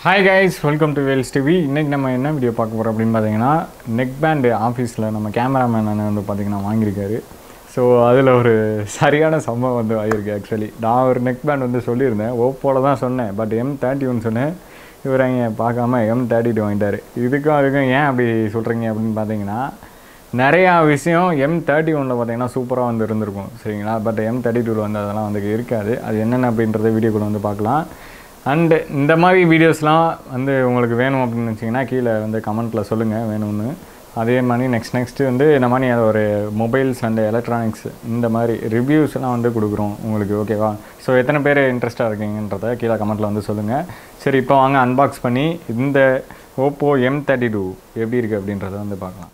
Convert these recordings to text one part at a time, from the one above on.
hi guys welcome to Vels TV இன்றைக்கி நம்ம என்ன வீடியோ பார்க்க போகிறோம் அப்படின்னு பார்த்தீங்கன்னா நெக் பேண்டு ஆஃபீஸில் நம்ம கேமராமேன் அண்ணன் வந்து பார்த்திங்கன்னா வாங்கியிருக்காரு ஸோ அதில் ஒரு சரியான சம்பவம் வந்து ஆகியிருக்கு ஆக்சுவலி நான் ஒரு நெக் பேண்ட் வந்து சொல்லியிருந்தேன் ஓப்போவில் தான் சொன்னேன் பட் எம் தேர்ட்டி ஒன் சொன்னேன் இவர் அங்கே பார்க்காம எம் தேர்ட்டி டூ வாங்கிட்டார் இதுக்கும் அதுக்கும் ஏன் அப்படி சொல்கிறீங்க அப்படின்னு பார்த்தீங்கன்னா நிறையா விஷயம் எம் தேர்ட்டி ஒனில் பார்த்தீங்கன்னா சூப்பராக வந்து இருந்திருக்கும் சரிங்களா பட் எம் தேர்ட்டி டூவில் வந்து அதெல்லாம் வந்து இருக்காது அது என்னென்ன அப்படின்றத வீடியோக்குள்ள வந்து பார்க்கலாம் அண்டு இந்த மாதிரி வீடியோஸ்லாம் வந்து உங்களுக்கு வேணும் அப்படின்னு வச்சிங்கன்னா கீழே வந்து கமெண்ட்டில் சொல்லுங்கள் வேணும்னு அதே மாதிரி நெக்ஸ்ட் நெக்ஸ்ட்டு வந்து இந்த மாதிரி அது ஒரு மொபைல்ஸ் அண்ட் எலக்ட்ரானிக்ஸ் இந்த மாதிரி ரிவ்யூஸ்லாம் வந்து கொடுக்குறோம் உங்களுக்கு ஓகேவா ஸோ எத்தனை பேர் இன்ட்ரெஸ்ட்டாக இருக்கீங்கன்றத கீழே கமெண்ட்டில் வந்து சொல்லுங்கள் சரி இப்போ வாங்க அன்பாக்ஸ் பண்ணி இந்த ஓப்போ எம் தேர்ட்டி டூ எப்படி இருக்குது அப்படின்றத வந்து பார்க்கலாம்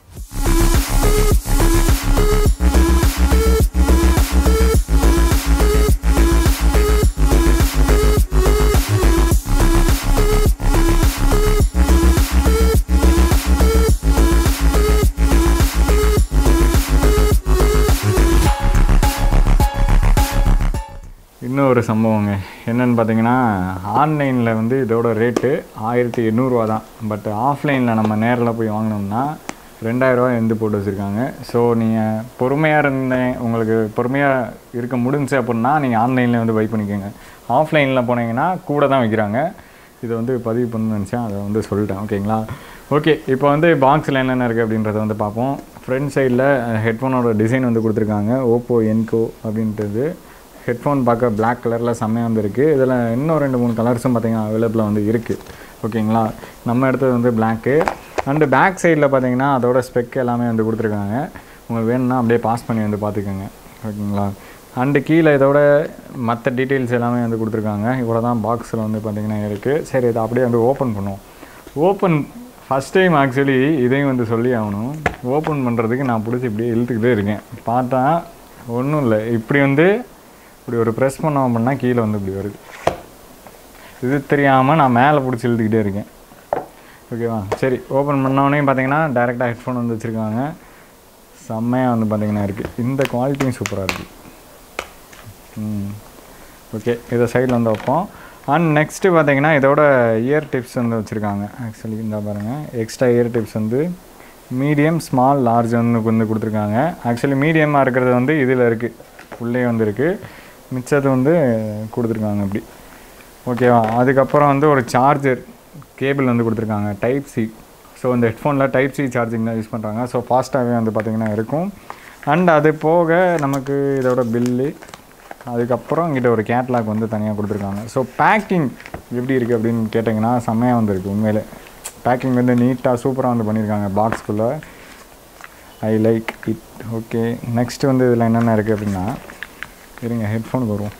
இன்னும் ஒரு சம்பவங்க என்னென்னு பார்த்தீங்கன்னா ஆன்லைனில் வந்து இதோட ரேட்டு ஆயிரத்தி எண்ணூறுரூவா தான் பட் ஆஃப்லைனில் நம்ம நேரில் போய் வாங்கினோம்னா ரெண்டாயிரரூவா எந்து போட்டு வச்சுருக்காங்க ஸோ நீங்கள் பொறுமையாக இருந்தேன் உங்களுக்கு பொறுமையாக இருக்க முடிஞ்சு அப்படின்னா நீங்கள் ஆன்லைனில் வந்து பை பண்ணிக்கோங்க ஆஃப்லைனில் போனீங்கன்னா கூட தான் வைக்கிறாங்க இதை வந்து பதிவு பண்ணணும்னு நினச்சேன் அதை வந்து சொல்லிட்டேன் ஓகேங்களா ஓகே இப்போ வந்து பாக்ஸில் என்னென்ன இருக்குது அப்படின்றத வந்து பார்ப்போம் ஃப்ரண்ட் சைடில் ஹெட்ஃபோனோட டிசைன் வந்து கொடுத்துருக்காங்க ஓப்போ என்கோ அப்படின்றது ஹெட்ஃபோன் பார்க்க பிளாக் கலரில் செம்மையாக வந்துருக்கு இதில் இன்னும் ரெண்டு மூணு கலர்ஸும் பார்த்தீங்கன்னா அவைலபிளாக வந்து இருக்குது ஓகேங்களா நம்ம எடுத்தது வந்து பிளாக்கு அண்டு பேக் சைடில் பார்த்தீங்கன்னா அதோட ஸ்பெக் எல்லாமே வந்து கொடுத்துருக்காங்க உங்களுக்கு வேணும்னா அப்படியே பாஸ் பண்ணி வந்து பார்த்துக்கோங்க ஓகேங்களா அண்டு கீழே இதோட மற்ற டீட்டெயில்ஸ் எல்லாமே வந்து கொடுத்துருக்காங்க இவ்வளோ தான் பாக்ஸில் வந்து பார்த்திங்கன்னா இருக்குது சரி இதை அப்படியே வந்து ஓப்பன் பண்ணுவோம் ஓப்பன் ஃபஸ்ட் டைம் ஆக்சுவலி இதையும் வந்து சொல்லி ஆகணும் ஓப்பன் பண்ணுறதுக்கு நான் பிடிச்சி இப்படியே இழுத்துக்கிட்டே இருக்கேன் பார்த்தா ஒன்றும் இல்லை இப்படி வந்து இப்படி ஒரு ப்ரெஸ் பண்ணோம் அப்படின்னா கீழே வந்து இப்படி வருது இது தெரியாமல் நான் மேலே பிடிச்சி இழுத்துக்கிட்டே இருக்கேன் ஓகேவா சரி ஓப்பன் பண்ணோடனே பார்த்தீங்கன்னா டேரெக்டாக ஹெட்ஃபோன் வந்து வச்சுருக்காங்க செம்மையாக வந்து பார்த்தீங்கன்னா இருக்குது இந்த குவாலிட்டியும் சூப்பராக இருக்குது ம் ஓகே இதை சைடில் வந்து வைப்போம் அண்ட் நெக்ஸ்ட்டு பார்த்தீங்கன்னா இதோட இயர் டிப்ஸ் வந்து வச்சுருக்காங்க ஆக்சுவலி இந்த பாருங்கள் எக்ஸ்ட்ரா இயர் டிப்ஸ் வந்து மீடியம் ஸ்மால் லார்ஜ் வந்து வந்து கொடுத்துருக்காங்க ஆக்சுவலி மீடியமாக இருக்கிறது வந்து இதில் இருக்குது உள்ளே வந்து இருக்குது மிச்சது வந்து கொடுத்துருக்காங்க அப்படி ஓகேவா அதுக்கப்புறம் வந்து ஒரு சார்ஜர் கேபிள் வந்து கொடுத்துருக்காங்க டைப் சி ஸோ இந்த ஹெட்ஃபோனில் டைப் சி சார்ஜிங் தான் யூஸ் பண்ணுறாங்க ஸோ ஃபாஸ்ட்டாகவே வந்து பார்த்திங்கன்னா இருக்கும் அண்ட் அது போக நமக்கு இதோட பில்லு அதுக்கப்புறம் இங்கிட்ட ஒரு கேட்லாக் வந்து தனியாக கொடுத்துருக்காங்க ஸோ பேக்கிங் எப்படி இருக்குது அப்படின்னு கேட்டிங்கன்னா செம்மையாக வந்துருக்கு உண்மையிலே பேக்கிங் வந்து நீட்டாக சூப்பராக வந்து பண்ணியிருக்காங்க பாக்ஸ்குள்ளே I like it okay next வந்து இதில் என்னென்ன இருக்குது அப்படின்னா இருங்க ஹெட்ஃபோனுக்கு வருவோம்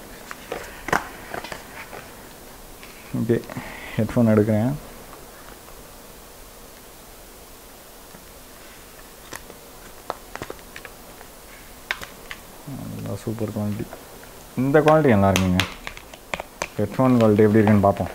ஓகே ஹெட்ஃபோன் எடுக்கிறேன் அதெல்லாம் சூப்பர் குவாலிட்டி இந்த குவாலிட்டி நல்லா இருக்குங்க ஹெட்ஃபோன் குவாலிட்டி எப்படி இருக்குன்னு பார்ப்போம்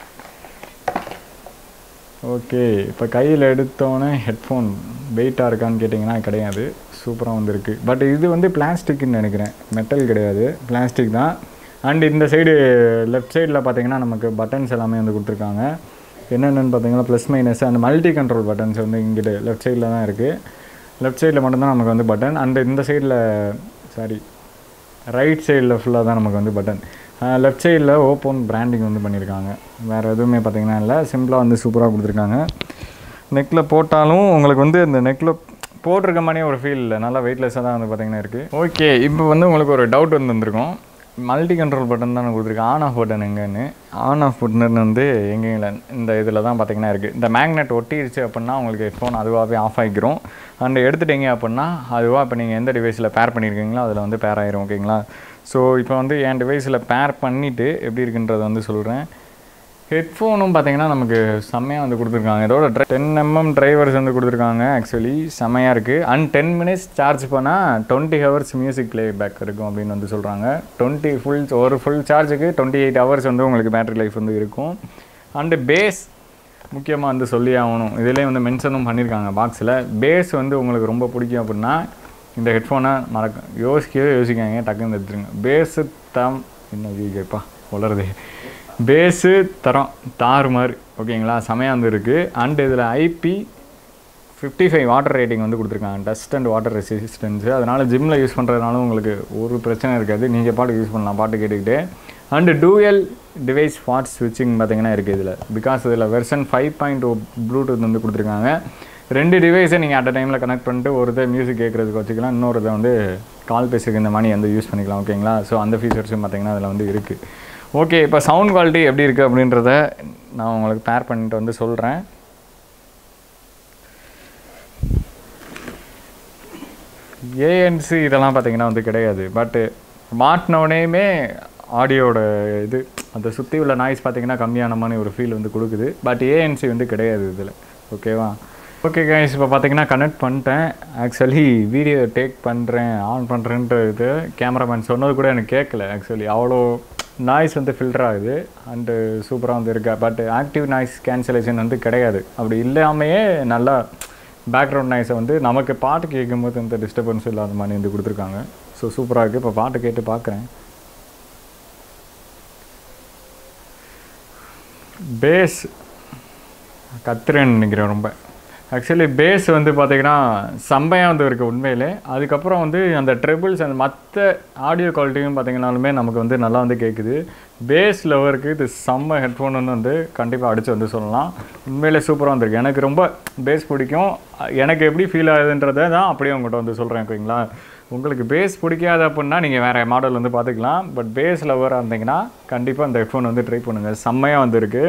ஓகே இப்போ கையில் எடுத்தோன்னே ஹெட்ஃபோன் வெயிட்டாக இருக்கான்னு கேட்டிங்கன்னா கிடையாது சூப்பராக வந்துருக்கு பட் இது வந்து பிளாஸ்டிக்னு நினைக்கிறேன் மெட்டல் கிடையாது பிளாஸ்டிக் தான் அண்ட் இந்த சைடு லெஃப்ட் சைடில் பார்த்தீங்கன்னா நமக்கு பட்டன்ஸ் எல்லாமே வந்து கொடுத்துருக்காங்க என்னென்னு பார்த்தீங்கன்னா ப்ளஸ் மைனஸ் அந்த மல்டி கண்ட்ரோல் பட்டன்ஸ் வந்து இங்கிட்டு லெஃப்ட் சைடில் தான் இருக்குது லெஃப்ட் சைடில் மட்டும்தான் நமக்கு வந்து பட்டன் அண்ட் இந்த சைடில் சாரி ரைட் சைடில் ஃபுல்லாக தான் நமக்கு வந்து பட்டன் லெஃப்ட் சைடில் ஓப்பன் பிராண்டிங் வந்து பண்ணியிருக்காங்க வேறு எதுவுமே பார்த்தீங்கன்னா இல்லை சிம்பிளாக வந்து சூப்பராக கொடுத்துருக்காங்க நெக்கில் போட்டாலும் உங்களுக்கு வந்து இந்த நெக்கில் போட்டிருக்க மாதிரியே ஒரு ஃபீல் இல்லை நல்லா வெயிட்லெஸ்ஸாக தான் வந்து பார்த்தீங்கன்னா இருக்குது ஓகே இப்போ வந்து உங்களுக்கு ஒரு டவுட் வந்து வந்திருக்கும் மல்டி கண்ட்ரோல் பட்டன் தான் கொடுத்துருக்கு ஆன் ஆஃப் பட்டன் எங்கன்னு ஆன் ஆஃப் பட்டன் வந்து எங்கேயும் இல்லை இந்த இதில் தான் பார்த்தீங்கன்னா இருக்குது இந்த மேக்னெட் ஒட்டிடுச்சு அப்படின்னா உங்களுக்கு ஹெட்ஃபோன் அதுவாகவே ஆஃப் ஆகிக்கிறோம் அண்ட் எடுத்துட்டீங்க அப்படின்னா அதுவாக இப்போ நீங்கள் எந்த டிவைஸில் பேர் பண்ணியிருக்கீங்களோ அதில் வந்து பேர் ஆயிரும் ஓகேங்களா ஸோ இப்போ வந்து என் டிவைஸில் பேர் பண்ணிவிட்டு எப்படி இருக்குன்றதை வந்து சொல்கிறேன் ஹெட்ஃபோனும் பார்த்தீங்கன்னா நமக்கு செம்மையாக வந்து கொடுத்துருக்காங்க இதோட ட்ரை டென் எம்எம் டிரைவர்ஸ் வந்து கொடுத்துருக்காங்க ஆக்சுவலி செம்மையாக இருக்குது அண்ட் டென் மினிட்ஸ் சார்ஜ் பண்ணால் twenty hours music playback இருக்கும் அப்படின்னு வந்து சொல்கிறாங்க டுவெண்ட்டி ஃபுல் ஒரு ஃபுல் சார்ஜுக்கு டுவெண்ட்டி எயிட் ஹவர்ஸ் வந்து உங்களுக்கு பேட்டரி லைஃப் வந்து இருக்கும் அண்டு பேஸ் முக்கியமாக வந்து சொல்லி ஆகணும் இதிலே வந்து மென்ஷனும் பண்ணியிருக்காங்க பாக்ஸில் பேஸ் வந்து உங்களுக்கு ரொம்ப பிடிக்கும் அப்படின்னா இந்த ஹெட்ஃபோனை மறக்க யோசிக்கவே யோசிக்காங்க டக்குன்னு எடுத்துருங்க பேஸு தம் என்ன கேப்பா வளருது பேஸு தரம் தாறு மாதிரி ஓகேங்களா செமையாக வந்து இருக்குது அண்ட் இதில் IP fifty five water rating வந்து கொடுத்துருக்காங்க டஸ்ட் அண்ட் வாட்டர் ரெசிஸ்டன்ஸு அதனால் ஜிம்மில் யூஸ் பண்ணுறதுனால உங்களுக்கு ஒரு பிரச்சனை இருக்காது நீங்கள் பாட்டு யூஸ் பண்ணலாம் பாட்டு கேட்டுக்கிட்டு அண்டு டூயல் டிவைஸ் ஃபாட் ஸ்விட்சிங் பார்த்தீங்கன்னா இருக்குது இதில் பிகாஸ் இதில் version five point O Bluetooth வந்து கொடுத்துருக்காங்க ரெண்டு டிவைஸை நீங்கள் அட் டைமில் கனெக்ட் பண்ணிட்டு ஒரு இதை மியூசிக் கேட்குறதுக்கு வச்சுக்கலாம் இன்னொரு இதை வந்து கால் பேசுறதுக்கு இந்த மாதிரி வந்து யூஸ் பண்ணிக்கலாம் ஓகேங்களா ஸோ அந்த ஃபீச்சர்ஸும் பார்த்தீங்கன்னா அதில் வந்து இருக்குது ஓகே இப்போ சவுண்ட் குவாலிட்டி எப்படி இருக்குது அப்படின்றத நான் உங்களுக்கு பேர் பண்ணிட்டு வந்து சொல்கிறேன் ஏஎன்சி இதெல்லாம் பார்த்தீங்கன்னா வந்து கிடையாது பட்டு மாட்டினோடனேயுமே ஆடியோட இது அந்த சுற்றி உள்ள நாய்ஸ் பார்த்தீங்கன்னா கம்மியான மாதிரி ஒரு ஃபீல் வந்து கொடுக்குது பட் ஏஎன்சி வந்து கிடையாது இதில் ஓகேவா ஓகே கைஸ் இப்போ பார்த்தீங்கன்னா கனெக்ட் பண்ணிட்டேன் ஆக்சுவலி வீடியோ டேக் பண்ணுறேன் ஆன் பண்ணுறேன்ற இது கேமராமேன் சொன்னது கூட எனக்கு கேட்கல ஆக்சுவலி அவ்வளோ நாய்ஸ் வந்து ஃபில்டர் ஆகுது அண்டு சூப்பராக வந்து இருக்கா பட் ஆக்டிவ் நாய்ஸ் கேன்சலேஷன் வந்து கிடையாது அப்படி இல்லாமையே நல்லா பேக்ரவுண்ட் நாய்ஸை வந்து நமக்கு பாட்டு கேட்கும்போது எந்த டிஸ்டர்பன்ஸும் இல்லாத மாதிரி வந்து கொடுத்துருக்காங்க ஸோ சூப்பராக இருக்குது இப்போ பாட்டு கேட்டு பார்க்குறேன் பேஸ் கத்துறேன்னு நினைக்கிறேன் ரொம்ப ஆக்சுவலி பேஸ் வந்து பார்த்தீங்கன்னா செம்மையாக வந்து இருக்குது உண்மையிலே அதுக்கப்புறம் வந்து அந்த ட்ரிபிள்ஸ் அந்த மற்ற ஆடியோ குவாலிட்டியும் பார்த்தீங்கன்னாலுமே நமக்கு வந்து நல்லா வந்து கேட்குது பேஸ் லெவருக்கு இது செம்ம ஹெட்ஃபோன் வந்து கண்டிப்பாக அடித்து வந்து சொல்லலாம் உண்மையிலே சூப்பராக வந்திருக்கு எனக்கு ரொம்ப பேஸ் பிடிக்கும் எனக்கு எப்படி ஃபீல் ஆகுதுன்றதை தான் அப்படியே உங்கள்கிட்ட வந்து சொல்கிறேன் ஓகேங்களா உங்களுக்கு பேஸ் பிடிக்காது அப்படின்னா நீங்கள் வேறு மாடல் வந்து பார்த்துக்கலாம் பட் பேஸ் லவராக இருந்தீங்கன்னா கண்டிப்பாக இந்த ஹெட்ஃபோன் வந்து ட்ரை பண்ணுங்கள் செம்மையாக வந்திருக்கு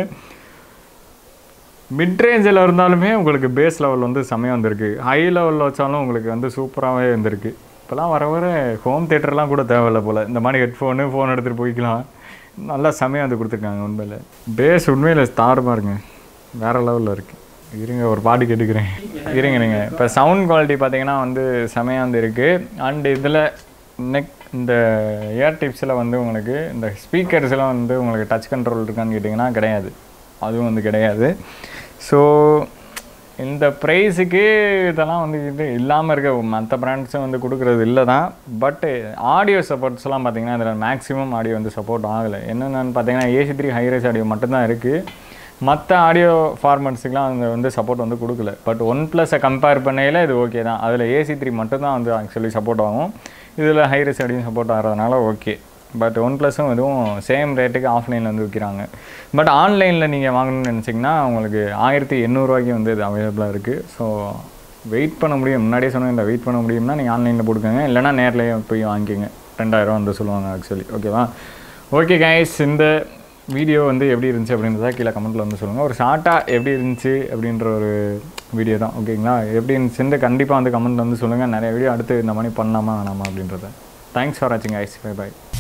மிட் ரேஞ்சில் இருந்தாலுமே உங்களுக்கு பேஸ் லெவல் வந்து செம்மையாக வந்திருக்கு ஹை லெவலில் வச்சாலும் உங்களுக்கு வந்து சூப்பராகவே வந்திருக்கு இப்போலாம் வர வர ஹோம் தேட்டர்லாம் கூட தேவையில்ல போல் இந்த மாதிரி ஹெட்ஃபோனு ஃபோன் எடுத்துகிட்டு போய்க்கலாம் நல்லா செம்மையாக வந்து கொடுத்துருக்காங்க உண்மையில் பேஸ் உண்மையில் தாறுமாக இருங்க வேறு லெவலில் இருக்குது இருங்க ஒரு பாட்டு கேட்டுக்கிறேன் இருங்க நீங்கள் இப்போ சவுண்ட் குவாலிட்டி பார்த்தீங்கன்னா வந்து செமையாக வந்து இருக்குது அண்ட் இதில் நெக் இந்த இயர் டிப்ஸில் வந்து உங்களுக்கு இந்த ஸ்பீக்கர்ஸ்லாம் வந்து உங்களுக்கு டச் கண்ட்ரோல் இருக்கான்னு கேட்டிங்கன்னா கிடையாது அதுவும் வந்து கிடையாது ஸோ இந்த ப்ரைஸுக்கு இதெல்லாம் வந்து இது இல்லாமல் இருக்க மற்ற பிராண்ட்ஸும் வந்து கொடுக்குறது இல்லை தான் பட்டு ஆடியோ சப்போர்ட்ஸ்லாம் பார்த்தீங்கன்னா இதில் மேக்ஸிமம் ஆடியோ வந்து சப்போர்ட் ஆகலை என்னென்னு பார்த்தீங்கன்னா ஏசி த்ரீ ஹைரேஸ் ஆடியோ மட்டும்தான் இருக்குது மற்ற ஆடியோ ஃபார்மட்ஸுக்கெலாம் அங்கே வந்து சப்போர்ட் வந்து கொடுக்கல பட் ஒன் ப்ளஸை கம்பேர் பண்ணையில் இது ஓகே தான் அதில் ஏசி த்ரீ மட்டும்தான் வந்து ஆக்சுவலி சப்போர்ட் ஆகும் இதில் ஹைரஸ் ஆடியும் சப்போர்ட் ஆகிறதுனால ஓகே பட் ஒன் ப்ளஸும் இதுவும் சேம் ரேட்டுக்கு ஆஃப்லைனில் வந்து விற்கிறாங்க பட் ஆன்லைனில் நீங்கள் வாங்கணும்னு நினச்சிங்கன்னா உங்களுக்கு ஆயிரத்தி எண்ணூறுரூவாய்க்கு வந்து இது அவைலபிளாக இருக்குது ஸோ வெயிட் பண்ண முடியும் முன்னாடியே சொன்னேன் இந்த வெயிட் பண்ண முடியும்னா நீங்கள் ஆன்லைனில் போட்டுக்கோங்க இல்லைனா நேர்லேயே போய் வாங்கிக்கோங்க ரெண்டாயிரம் வந்து சொல்லுவாங்க ஆக்சுவலி ஓகேவா ஓகே கைஸ் இந்த வீடியோ வந்து எப்படி இருந்துச்சு அப்படின்றத கீழே கமெண்ட்டில் வந்து சொல்லுங்கள் ஒரு ஷார்ட்டாக எப்படி இருந்துச்சு அப்படின்ற ஒரு வீடியோ தான் ஓகேங்களா எப்படி இருந்துச்சுன்னு கண்டிப்பாக வந்து கமெண்ட்டில் வந்து சொல்லுங்கள் நிறைய வீடியோ அடுத்து இந்த மாதிரி பண்ணலாமா வேணாமா அப்படின்றத தேங்க்ஸ் ஃபார் வாட்சிங் ஐஸ் பை பை